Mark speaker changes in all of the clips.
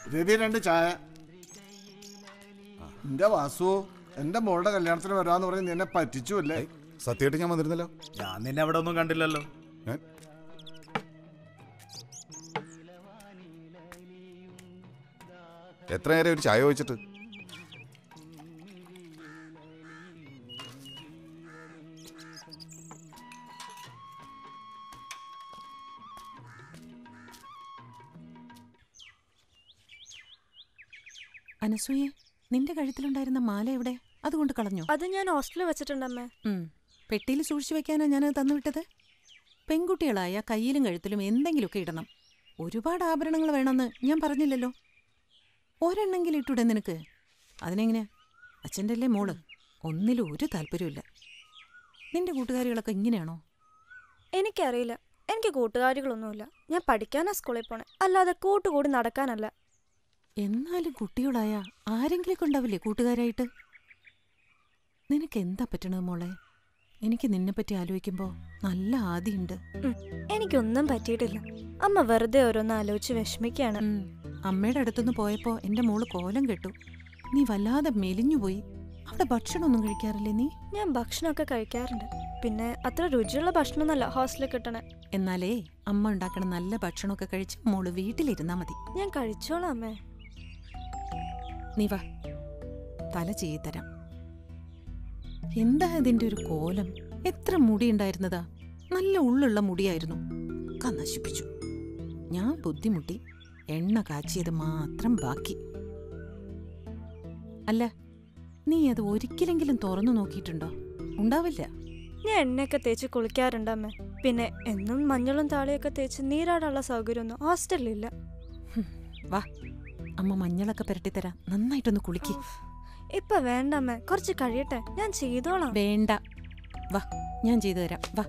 Speaker 1: രവി രണ്ട് ചായ എന്റെ വാസു എന്റെ മോളുടെ കല്യാണത്തിന് വരാന്ന് പറഞ്ഞ് നിന്നെ പറ്റിച്ചു അല്ലേ
Speaker 2: സത്യമായിട്ട് ഞാൻ വന്നിരുന്നല്ലോ
Speaker 3: ഞാൻ നിന്നെ അവിടെ ഒന്നും കണ്ടില്ലല്ലോ
Speaker 2: ഞാൻ എത്ര നേരം ഒരു ചായ വെച്ചിട്ട്
Speaker 4: അനസൂയെ നിന്റെ കഴുത്തിലുണ്ടായിരുന്ന മാല എവിടെ അതുകൊണ്ട് കളഞ്ഞു
Speaker 5: അത് ഞാൻ ഹോസ്റ്റലിൽ വെച്ചിട്ടുണ്ടമ്മേ
Speaker 4: ഉം. പെട്ടിയിൽ സൂക്ഷിച്ചു വെക്കാനാ ഞാനത് തന്നുവിട്ടത് പെൺകുട്ടികളായ കയ്യിലും കഴുത്തിലും എന്തെങ്കിലുമൊക്കെ ഇടണം ഒരുപാട് ആഭരണങ്ങൾ വേണമെന്ന് ഞാൻ പറഞ്ഞില്ലല്ലോ ഒരെണ്ണെങ്കിലും ഇട്ടൂടെ നിനക്ക് അതിനെങ്ങനെ അച്ഛൻ്റെ അല്ലേ മോള് ഒന്നിലും ഒരു താല്പര്യമില്ല നിന്റെ കൂട്ടുകാരികളൊക്കെ ഇങ്ങനെയാണോ
Speaker 5: എനിക്കറിയില്ല എനിക്ക് കൂട്ടുകാരികളൊന്നുമില്ല ഞാൻ പഠിക്കാനാ സ്കൂളിൽ പോണേ അല്ലാതെ കൂട്ടുകൂടി നടക്കാനല്ല
Speaker 4: എന്നാലും കുട്ടികളായ ആരെങ്കിലും ഉണ്ടാവില്ലേ കൂട്ടുകാരായിട്ട് നിനക്ക് എന്താ പറ്റണത് മോളെ എനിക്ക് നിന്നെപ്പറ്റി ആലോചിക്കുമ്പോൾ നല്ല ആദിയുണ്ട്
Speaker 5: ഉം, എനിക്കൊന്നും പറ്റിയിട്ടില്ല അമ്മ വെറുതെ ഓരോന്ന് ആലോചിച്ച് വിഷമിക്കാണ്
Speaker 4: ഉം. അമ്മയുടെ അടുത്തുനിന്ന് പോയപ്പോ എന്റെ മോള് കോലം കെട്ടു നീ വല്ലാതെ മെലിഞ്ഞുപോയി അവിടെ ഭക്ഷണമൊന്നും കഴിക്കാറില്ലേ നീ
Speaker 5: ഞാൻ ഭക്ഷണമൊക്കെ കഴിക്കാറുണ്ട് പിന്നെ അത്ര രുചിയുള്ള ഭക്ഷണമൊന്നല്ല ഹോസ്റ്റലിൽ കിട്ടണേ
Speaker 4: എന്നാലേ അമ്മ ഉണ്ടാക്കണ നല്ല ഭക്ഷണമൊക്കെ കഴിച്ച് മോള് വീട്ടിലിരുന്നാ മതി
Speaker 5: ഞാൻ കഴിച്ചോളാം അമ്മേ
Speaker 4: നീ വാ തല ചെയ്തു തരാം എന്താ ഇതിന്റെ ഒരു കോലം എത്ര മുടി ഉണ്ടായിരുന്നതാ നല്ല ഉള്ളുള്ള മുടിയായിരുന്നു ഒക്കെ നശിപ്പിച്ചു ഞാൻ ബുദ്ധിമുട്ടി എണ്ണ കാച്ചിയത് മാത്രം ബാക്കി അല്ല നീ അത് ഒരിക്കലെങ്കിലും തുറന്നു നോക്കിയിട്ടുണ്ടോ ഉണ്ടാവില്ല
Speaker 5: ഞാൻ എണ്ണയൊക്കെ തേച്ച് കുളിക്കാറുണ്ട് അമ്മേ പിന്നെ എന്നും മഞ്ഞളും താളിയൊക്കെ തേച്ച് നീരാടാനുള്ള സൗകര്യമൊന്നും ഹോസ്റ്റലിലില്ല
Speaker 4: വാ അമ്മ മഞ്ഞളൊക്കെ പുരട്ടിത്തരാം നന്നായിട്ടൊന്ന് കുളിക്ക്
Speaker 5: ഇപ്പൊ വേണ്ട അമ്മേ കുറച്ച് കഴിയട്ടെ ഞാൻ ചെയ്തോളാം
Speaker 4: വേണ്ട വാ ഞാൻ ചെയ്തു തരാം വാ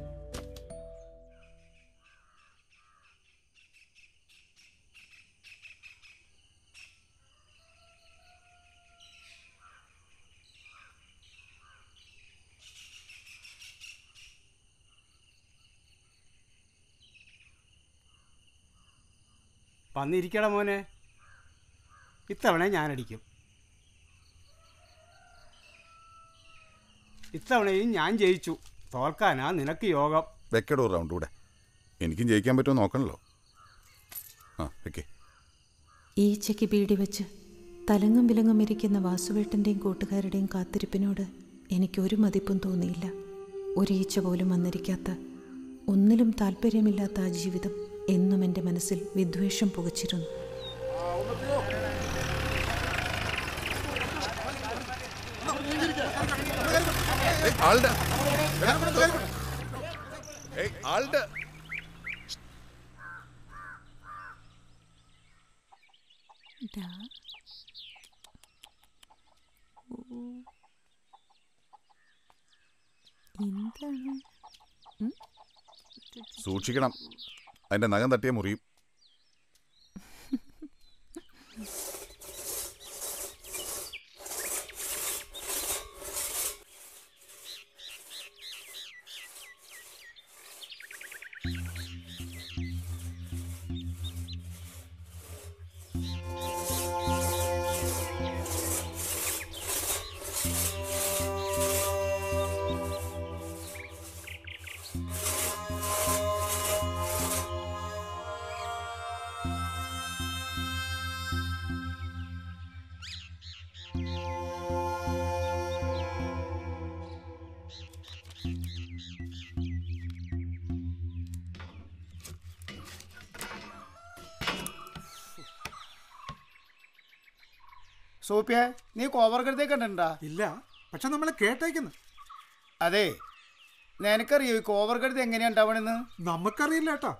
Speaker 6: വന്നിരിക്കട മോനെ ഇത്തവണ ഞാനടിക്കും ഇത്തവണയും ഞാൻ ജയിച്ചു തോൽക്കാനാ നിനക്ക് യോഗം
Speaker 2: വെക്കടോ റൗണ്ട് കൂടെ എനിക്കും ജയിക്കാൻ പറ്റുമോ നോക്കണല്ലോ ആ വെക്കേ
Speaker 4: ഈച്ചയ്ക്ക് ബീഡി വെച്ച് തലങ്ങും വിലങ്ങും ഇരിക്കുന്ന വാസുവേട്ടൻ്റെയും കൂട്ടുകാരുടെയും കാത്തിരിപ്പിനോട് എനിക്കൊരു മതിപ്പും തോന്നിയില്ല ഒരു ഈച്ച പോലും വന്നിരിക്കാത്ത ഒന്നിലും താല്പര്യമില്ലാത്ത ആ ജീവിതം എന്നും എൻ്റെ മനസ്സിൽ വിദ്വേഷം പുകച്ചിരുന്നു
Speaker 2: ആളുടെ ഏയ് ആളുടെ
Speaker 4: എന്താണ്
Speaker 2: സൂക്ഷിക്കണം അതിന്റെ നഖം തട്ടിയ മുറിയും
Speaker 1: സോപ്പിയെ നീ കോവർഗഡത്തെ കണ്ടിട്ടുണ്ടാ
Speaker 7: ഇല്ല പക്ഷെ നമ്മൾ കേട്ടേക്കുന്നു
Speaker 1: അതെ നിനക്കറിയോ ഈ കോവർഗഡത്തെ എങ്ങനെയാ ഉണ്ടാവണെന്ന്
Speaker 7: നമുക്കറിയില്ല കേട്ടോ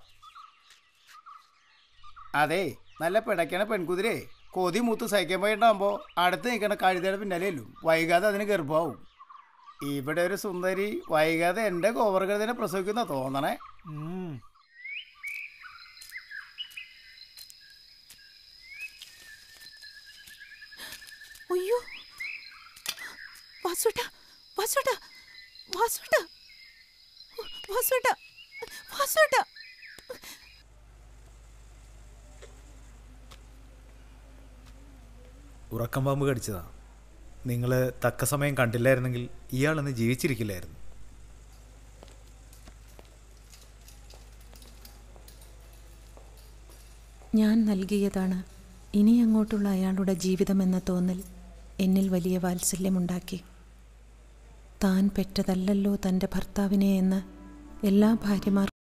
Speaker 1: അതെ നല്ല പിടയ്ക്കണ പെൺകുതിരെ കൊതി മൂത്ത് സഹിക്കാൻ പോയിണ്ടാകുമ്പോൾ അടുത്ത് നിൽക്കണ കഴുതയുടെ പിന്നാലെയല്ലോ വൈകാതെ അതിന് ഗർഭമാവും ഇവിടെ ഒരു സുന്ദരി വൈകാതെ എൻ്റെ കോവർഗഡത്തിനെ പ്രസവിക്കുന്ന തോന്നണേ
Speaker 7: ഉം.
Speaker 4: അയ്യോ വാസുട്ട വാസുട്ട വാസുട്ട വാസുട്ട വാസുട്ട
Speaker 3: ഉറക്കം പാമ്പ് കടിച്ചതാ നിങ്ങൾ തക്ക സമയം കണ്ടില്ലായിരുന്നെങ്കിൽ ഇയാളൊന്ന് ജീവിച്ചിരിക്കില്ലായിരുന്നു
Speaker 4: ഞാൻ നൽകിയതാണ് ഇനി അങ്ങോട്ടുള്ള അയാളുടെ ജീവിതമെന്ന തോന്നൽ എന്നിൽ വലിയ വാത്സല്യമുണ്ടാക്കി താൻ പെറ്റതല്ലല്ലോ തൻ്റെ ഭർത്താവിനെ എന്ന് എല്ലാ ഭാര്യമാർ